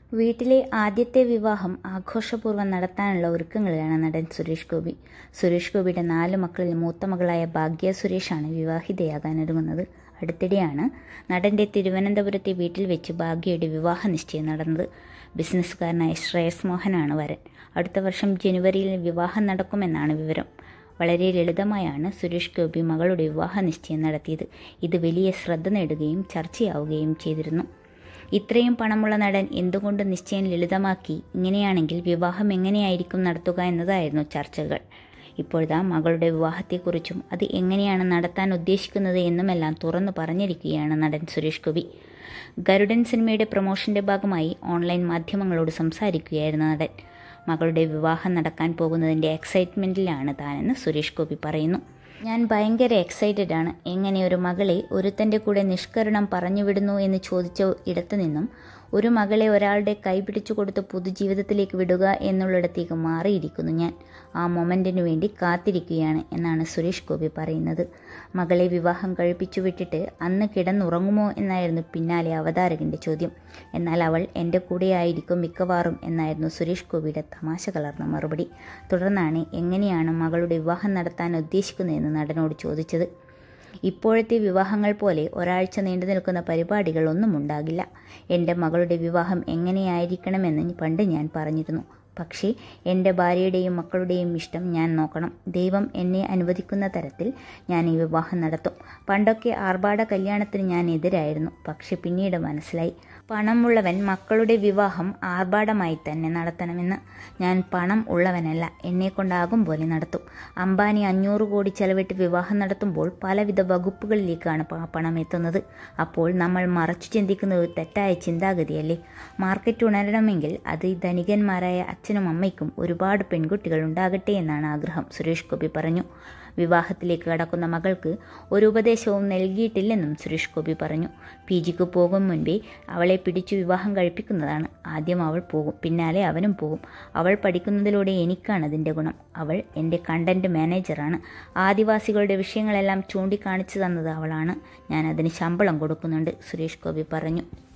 വീട്ടിലെ ആദ്യത്തെ വിവാഹം ആഘോഷപൂർവ്വം നടത്താനുള്ള ഒരുക്കങ്ങളിലാണ് നടൻ സുരേഷ് ഗോപി സുരേഷ് ഗോപിയുടെ നാല് മക്കളിൽ മൂത്ത മകളായ ഭാഗ്യ സുരേഷാണ് വിവാഹിതയാകാനൊരുങ്ങുന്നത് അടുത്തിടെയാണ് നടന്റെ തിരുവനന്തപുരത്തെ വീട്ടിൽ വെച്ച് ഭാഗ്യയുടെ വിവാഹ നിശ്ചയം നടന്നത് ബിസിനസ്സുകാരനായ ശ്രേയസ് മോഹനാണ് വരൻ അടുത്ത വർഷം ജനുവരിയിൽ വിവാഹം നടക്കുമെന്നാണ് വിവരം വളരെ ലളിതമായാണ് സുരേഷ് ഗോപി മകളുടെ വിവാഹ നിശ്ചയം നടത്തിയത് ഇത് വലിയ ശ്രദ്ധ നേടുകയും ചർച്ചയാവുകയും ചെയ്തിരുന്നു ഇത്രയും പണമുള്ള നടൻ എന്തുകൊണ്ട് നിശ്ചയം ലളിതമാക്കി ഇങ്ങനെയാണെങ്കിൽ വിവാഹം എങ്ങനെയായിരിക്കും നടത്തുക എന്നതായിരുന്നു ചർച്ചകൾ ഇപ്പോഴതാ മകളുടെ വിവാഹത്തെക്കുറിച്ചും അത് എങ്ങനെയാണ് നടത്താൻ ഉദ്ദേശിക്കുന്നത് എന്നുമെല്ലാം തുറന്നു പറഞ്ഞിരിക്കുകയാണ് നടൻ സുരേഷ് ഗോപി ഗരുഡൻ സിനിമയുടെ പ്രൊമോഷന്റെ ഭാഗമായി ഓൺലൈൻ മാധ്യമങ്ങളോട് സംസാരിക്കുകയായിരുന്നു നടൻ മകളുടെ വിവാഹം നടക്കാൻ പോകുന്നതിൻ്റെ എക്സൈറ്റ്മെൻറ്റിലാണ് താനെന്ന് സുരേഷ് ഗോപി പറയുന്നു ഞാൻ ഭയങ്കര എക്സൈറ്റഡ് ആണ് എങ്ങനെ ഒരു മകളെ ഒരുത്തൻ്റെ കൂടെ നിഷ്കരണം പറഞ്ഞുവിടുന്നു എന്ന് ചോദിച്ച ഇടത്തു നിന്നും ഒരു മകളെ ഒരാളുടെ കൈ പിടിച്ചു കൊടുത്ത് പൊതുജീവിതത്തിലേക്ക് വിടുക എന്നുള്ളിടത്തേക്ക് മാറിയിരിക്കുന്നു ഞാൻ ആ മൊമെൻറ്റിനു വേണ്ടി കാത്തിരിക്കുകയാണ് എന്നാണ് സുരേഷ് ഗോപി പറയുന്നത് മകളെ വിവാഹം കഴിപ്പിച്ചു വിട്ടിട്ട് അന്ന് കിടന്നുറങ്ങുമോ എന്നായിരുന്നു പിന്നാലെ അവതാരകന്റെ ചോദ്യം എന്നാൽ അവൾ എൻ്റെ കൂടെയായിരിക്കും മിക്കവാറും എന്നായിരുന്നു സുരേഷ് ഗോപിയുടെ തമാശ കലർന്ന മറുപടി തുടർന്നാണ് എങ്ങനെയാണ് മകളുടെ വിവാഹം നടത്താൻ ഉദ്ദേശിക്കുന്നതെന്ന് നടനോട് ചോദിച്ചത് ഇപ്പോഴത്തെ വിവാഹങ്ങൾ പോലെ ഒരാഴ്ച നീണ്ടു നിൽക്കുന്ന പരിപാടികൾ ഒന്നും ഉണ്ടാകില്ല എൻ്റെ മകളുടെ വിവാഹം എങ്ങനെയായിരിക്കണമെന്ന് പണ്ട് ഞാൻ പറഞ്ഞിരുന്നു പക്ഷേ എൻ്റെ ഭാര്യയുടെയും മക്കളുടെയും ഇഷ്ടം ഞാൻ നോക്കണം ദൈവം എന്നെ അനുവദിക്കുന്ന തരത്തിൽ ഞാൻ ഈ വിവാഹം നടത്തും പണ്ടൊക്കെ ആർഭാട കല്യാണത്തിന് ഞാൻ എതിരായിരുന്നു പക്ഷെ പിന്നീട് മനസ്സിലായി പണമുള്ളവൻ മക്കളുടെ വിവാഹം ആർഭാടമായി തന്നെ നടത്തണമെന്ന് ഞാൻ പണം ഉള്ളവനല്ല എന്നെ കൊണ്ടാകും പോലെ നടത്തും അംബാനി അഞ്ഞൂറ് കോടി ചെലവിട്ട് വിവാഹം നടത്തുമ്പോൾ പലവിധ വകുപ്പുകളിലേക്കാണ് പണം എത്തുന്നത് അപ്പോൾ നമ്മൾ മറച്ചു ചിന്തിക്കുന്നത് തെറ്റായ ചിന്താഗതിയല്ലേ മാർക്കറ്റ് ഉണരണമെങ്കിൽ അത് ധനികന്മാരായ അച്ഛനും അമ്മയ്ക്കും ഒരുപാട് പെൺകുട്ടികൾ ഉണ്ടാകട്ടെ എന്നാണ് ആഗ്രഹം സുരേഷ് ഗോപി പറഞ്ഞു വിവാഹത്തിലേക്ക് കടക്കുന്ന മകൾക്ക് ഒരു ഉപദേശവും നൽകിയിട്ടില്ലെന്നും സുരേഷ് ഗോപി പറഞ്ഞു പി ജിക്ക് പോകും മുൻപേ അവളെ പിടിച്ചു വിവാഹം കഴിപ്പിക്കുന്നതാണ് ആദ്യം അവൾ പോകും പിന്നാലെ അവനും പോകും അവൾ പഠിക്കുന്നതിലൂടെ എനിക്കാണ് അതിൻ്റെ ഗുണം അവൾ എൻ്റെ കണ്ടന്റ് മാനേജറാണ് ആദിവാസികളുടെ വിഷയങ്ങളെല്ലാം ചൂണ്ടിക്കാണിച്ചു തന്നത് അവളാണ് ഞാൻ അതിന് ശമ്പളം കൊടുക്കുന്നുണ്ട് സുരേഷ് ഗോപി പറഞ്ഞു